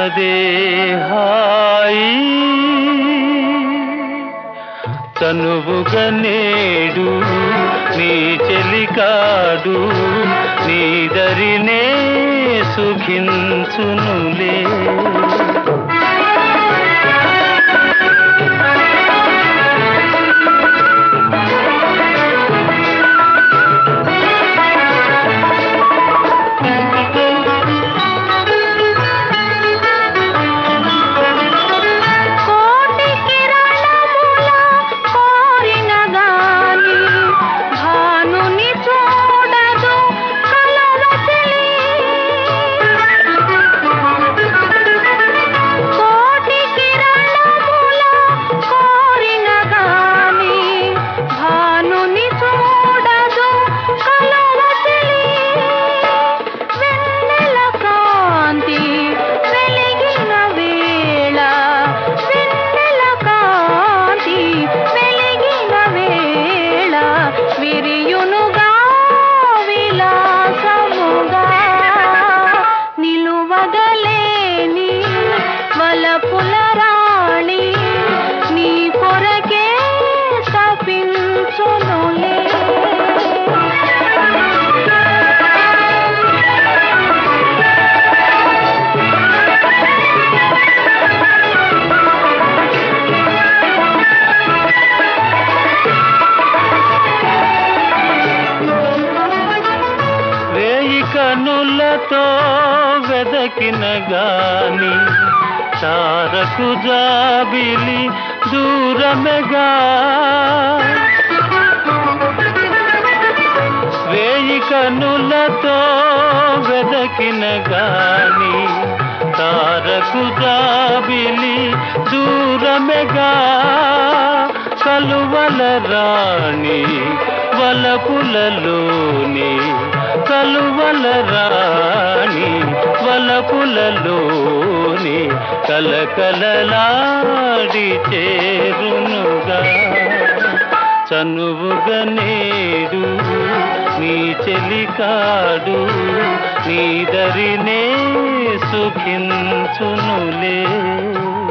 ఉన్నదే హాయి తనువుగా నేడు నీ చెలికాడు నీ దరినే సుఖించునులే కోటి కిరణముల కోరిన గాని భానుని చూడదు కలవతిలి కోటి కిరణముల కోరిన గాని భానుని చూడదు కలవతిలి వెన్నెల కాంతి వెలిగిన వేళ వెన్నెల కాంతి వెలిగిన వేళ విరియునుగా విలాసముగా నిలువగలేని వలపుల రాణి నీ కొరకే తపించునులే వేయి కనులతో వెదకిన గాని తారకు జాబిలి దూరమెగా వేయి కనులతో వెదకిన గాని తారకు జాబిలి దూరమెగా కలువల రాణి వలపులలోని కలువల రాణి వలపులలోని కలకలలాడి చేరునుగా చనువుగా నేడు నీ చెలికాడు నీ దరినే సుఖించునులే